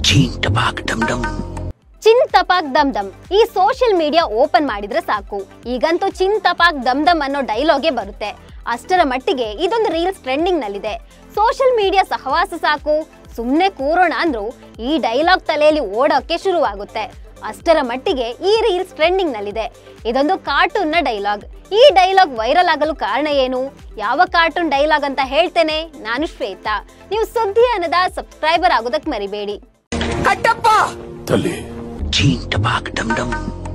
ಚೀನ್ ಟಪಾಕ್ ಡಮ್ ಡಮ್ ಚಿನ್ ತಪಾಕ್ ದಮ್ ದಮ್ ಈ ಸೋಷಿಯಲ್ ಮೀಡಿಯಾ ಓಪನ್ ಮಾಡಿದ್ರೆ ಸಾಕು ಈಗಂತೂ ಚಿನ್ ತಪಾಕ್ ದಮ್ ದಮ್ ಅನ್ನೋ ಡೈಲಾಗೆ ಬರುತ್ತೆ ಅಷ್ಟರ ಮಟ್ಟಿಗೆ ಇದೊಂದು ರೀಲ್ಸ್ ಟ್ರೆಂಡಿಂಗ್ ನಲ್ಲಿದೆ ಸೋಷಿಯಲ್ ಮೀಡಿಯಾ ಸಹವಾಸ ಸಾಕು ಸುಮ್ಮನೆ ಕೂರೋಣ ಅಂದ್ರೂ ಈ ಡೈಲಾಗ್ ತಲೆಯಲ್ಲಿ ಓಡೋಕೆ ಶುರುವಾಗುತ್ತೆ ಅಷ್ಟರ ಮಟ್ಟಿಗೆ ಈ ರೀಲ್ಸ್ ಟ್ರೆಂಡಿಂಗ್ ನಲ್ಲಿದೆ ಇದೊಂದು ಕಾರ್ಟೂನ್ ನ ಡೈಲಾಗ್ ಈ ಡೈಲಾಗ್ ವೈರಲ್ ಆಗಲು ಕಾರಣ ಏನು ಯಾವ ಕಾರ್ಟೂನ್ ಡೈಲಾಗ್ ಅಂತ ಹೇಳ್ತೇನೆ ನಾನು ಶ್ವೇತಾ ನೀವು ಸುದ್ದಿ ಅನ್ನದ ಸಬ್ಸ್ಕ್ರೈಬರ್ ಆಗೋದಕ್ಕೆ ಮರಿಬೇಡಿ ತಲೆ ಚೀನ್ ಟಪಾಕ್ ಡಮ್ ಡಮ್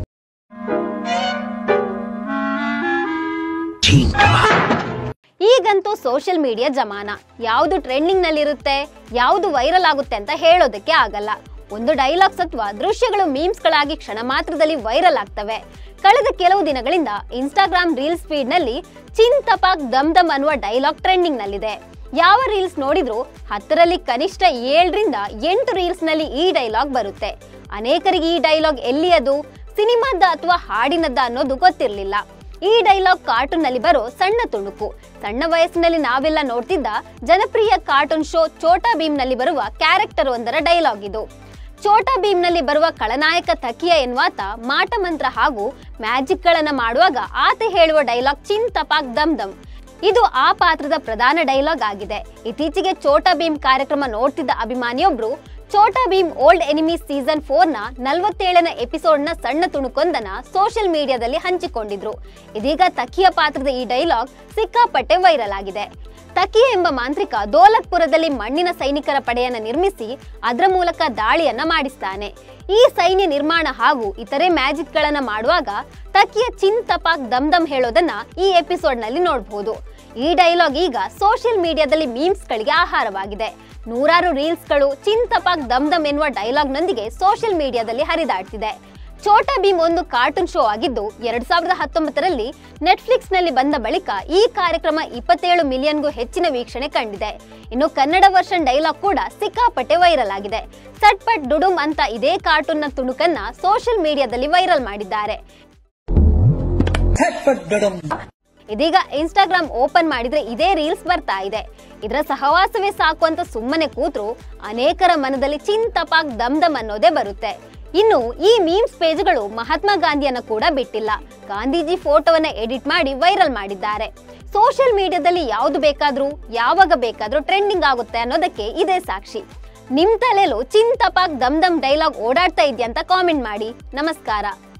ಚೀನ್ ಟಪಾಕ್ ಈಗಂತೂ ಸೋಷಿಯಲ್ ಮೀಡಿಯಾ ಜಮಾನ ಯಾವುದು ಟ್ರೆಂಡಿಂಗ್ ನಲ್ಲಿರುತ್ತೆ ಯಾವುದು ವೈರಲ್ ಆಗುತ್ತೆ ಅಂತ ಹೇಳೋದಕ್ಕೆ ಆಗಲ್ಲ ಒಂದು ಡೈಲಾಗ್ಸ್ ಅಥವಾ ದೃಶ್ಯಗಳು ಮೀಮ್ಸ್ಗಳಾಗಿ ಕ್ಷಣ ಮಾತ್ರದಲ್ಲಿ ವೈರಲ್ ಆಗ್ತವೆ ಕಳೆದ ಕೆಲವು ದಿನಗಳಿಂದ ಇನ್ಸ್ಟಾಗ್ರಾಮ್ ರೀಲ್ಸ್ ಫೀಡ್ ನಲ್ಲಿ ಚಿನ್ ತಪಾಕ್ ದಮ್ ದಮ್ ಅನ್ನುವ ಡೈಲಾಗ್ ಟ್ರೆಂಡಿಂಗ್ ನಲ್ಲಿದೆ ಯಾವ ರೀಲ್ಸ್ ನೋಡಿದ್ರು ಹತ್ತರಲ್ಲಿ ಕನಿಷ್ಠ ಏಳರಿಂದ ಎಂಟು ರೀಲ್ಸ್ ನಲ್ಲಿ ಈ ಡೈಲಾಗ್ ಬರುತ್ತೆ ಅನೇಕರಿಗೆ ಈ ಡೈಲಾಗ್ ಎಲ್ಲಿಯದು ಸಿನಿಮಾದ ಅಥವಾ ಹಾಡಿನದ್ದ ಅನ್ನೋದು ಗೊತ್ತಿರಲಿಲ್ಲ ಈ ಡೈಲಾಗ್ ಕಾರ್ಟೂನ್ ನಲ್ಲಿ ಬರೋ ಸಣ್ಣ ತುಣುಕು ಸಣ್ಣ ವಯಸ್ಸಿನಲ್ಲಿ ನಾವೆಲ್ಲ ನೋಡ್ತಿದ್ದ ಜನಪ್ರಿಯ ಕಾರ್ಟೂನ್ ಶೋ ಚೋಟಾ ಭೀಮ್ ನಲ್ಲಿ ಬರುವ ಕ್ಯಾರೆಕ್ಟರ್ ಒಂದರ ಡೈಲಾಗ್ ಇದು ಚೋಟಾ ಭೀಮ್ ನಲ್ಲಿ ಬರುವ ಖಳನಾಯಕ ತಕಿಯ ಎನ್ನುವಾತ ಮಾಟ ಮಂತ್ರ ಹಾಗೂ ಮ್ಯಾಜಿಕ್ ಗಳನ್ನ ಮಾಡುವಾಗ ಆತ ಹೇಳುವ ಡೈಲಾಗ್ ಚಿನ್ ತಪಾಕ್ ದಮ್ ದಮ್ ಇದು ಆ ಪಾತ್ರದ ಪ್ರಧಾನ ಡೈಲಾಗ್ ಆಗಿದೆ ಇತ್ತೀಚೆಗೆ ಚೋಟಾ ಭೀಮ್ ಕಾರ್ಯಕ್ರಮ ನೋಡ್ತಿದ್ದ ಅಭಿಮಾನಿಯೊಬ್ರು Chhota Bheem old enemy season four ನ ನಲವತ್ತೇಳನೇ ಎಪಿಸೋಡ್ ನ ಸಣ್ಣ ತುಣುಕೊಂದನ್ನ ಸೋಷಿಯಲ್ ಮೀಡಿಯಾದಲ್ಲಿ ಹಂಚಿಕೊಂಡಿದ್ರು ಇದೀಗ ತಕಿಯ ಪಾತ್ರದ ಈ ಡೈಲಾಗ್ ಸಿಕ್ಕಾಪಟ್ಟೆ ವೈರಲ್ ಆಗಿದೆ ತಕಿಯ ಎಂಬ ಮಾಂತ್ರಿಕ ದೋಲಕ್ಪುರದಲ್ಲಿ ಮಣ್ಣಿನ ಸೈನಿಕರ ಪಡೆಯನ್ನ ನಿರ್ಮಿಸಿ ಅದರ ಮೂಲಕ ದಾಳಿಯನ್ನ ಮಾಡಿಸ್ತಾನೆ ಈ ಸೈನ್ಯ ನಿರ್ಮಾಣ ಹಾಗೂ ಇತರೆ ಮ್ಯಾಜಿಕ್ ಗಳನ್ನ ಮಾಡುವಾಗ ತಕಿಯ ಚಿನ್ ತಪಾಕ್ ದಮ್ ದಮ್ ಹೇಳೋದನ್ನ ಈ ಎಪಿಸೋಡ್ ನಲ್ಲಿ ನೋಡಬಹುದು ಈ ಡೈಲಾಗ್ ಈಗ ಸೋಷಿಯಲ್ ಮೀಡಿಯಾದಲ್ಲಿ ಮೀಮ್ಸ್ ಗಳಿಗೆ ಆಹಾರವಾಗಿದೆ ನೂರಾರು ರೀಲ್ಸ್ ಗಳು ಚಿನ್ ತಪಾಕ್ ದಮ್ ದಮ್ ಎನ್ನುವ ಡೈಲಾಗ್ ನೊಂದಿಗೆ ಸೋಷಿಯಲ್ ಮೀಡಿಯಾದಲ್ಲಿ ಹರಿದಾಡ್ತಿದೆ ಛೋಟಾ ಭೀಮ್ ಒಂದು ಕಾರ್ಟೂನ್ ಶೋ ಆಗಿದ್ದು ಎರಡ್ ಸಾವಿರದ ಹತ್ತೊಂಬತ್ತರಲ್ಲಿ ನೆಟ್ಫ್ಲಿಕ್ಸ್ ನಲ್ಲಿ ಬಂದ ಬಳಿಕ ಈ ಕಾರ್ಯಕ್ರಮ ಇಪ್ಪತ್ತೇಳು ಮಿಲಿಯನ್ಗೂ ಹೆಚ್ಚಿನ ವೀಕ್ಷಣೆ ಕಂಡಿದೆ ಇನ್ನು ಕನ್ನಡ ವರ್ಷನ್ ಡೈಲಾಗ್ ಕೂಡ ಸಿಕ್ಕಾಪಟ್ಟೆ ವೈರಲ್ ಆಗಿದೆ ಸಟ್ಪಟ್ ಡುಡುಮ್ ಅಂತ ಇದೇ ಕಾರ್ಟೂನ್ ನ ತುಣುಕನ್ನ ಸೋಷಿಯಲ್ ಮೀಡಿಯಾದಲ್ಲಿ ವೈರಲ್ ಮಾಡಿದ್ದಾರೆ ಇದೀಗ ಇನ್ಸ್ಟಾಗ್ರಾಮ್ ಓಪನ್ ಮಾಡಿದ್ರೆ ಇದೇ ರೀಲ್ಸ್ ಬರ್ತಾ ಇದೆ ಇದರ ಸಹವಾಸವೇ ಸಾಕು ಅಂತ ಸುಮ್ಮನೆ ಕೂತ್ರು ಅನೇಕರ ಮನದಲ್ಲಿ ಚಿನ್ ತಪಾಕ್ ದಮ್ ದಮ್ ಅನ್ನೋದೇ ಬರುತ್ತೆ ಇನ್ನು ಈ ಮೀಮ್ಸ್ ಪೇಜ್ಗಳು ಮಹಾತ್ಮ ಗಾಂಧಿಯನ್ನ ಕೂಡ ಬಿಟ್ಟಿಲ್ಲ ಗಾಂಧೀಜಿ ಫೋಟೋವನ್ನ ಎಡಿಟ್ ಮಾಡಿ ವೈರಲ್ ಮಾಡಿದ್ದಾರೆ ಸೋಷಿಯಲ್ ಮೀಡಿಯಾದಲ್ಲಿ ಯಾವುದು ಬೇಕಾದ್ರೂ ಯಾವಾಗ ಬೇಕಾದ್ರೂ ಟ್ರೆಂಡಿಂಗ್ ಆಗುತ್ತೆ ಅನ್ನೋದಕ್ಕೆ ಇದೇ ಸಾಕ್ಷಿ ನಿಮ್ ತಲೆಲೂ ಚಿನ್ ತಪಾಕ್ ದಮ್ ದಮ್ ಡೈಲಾಗ್ ಓಡಾಡ್ತಾ ಇದೆಯಾ ಅಂತ ಕಾಮೆಂಟ್ ಮಾಡಿ ನಮಸ್ಕಾರ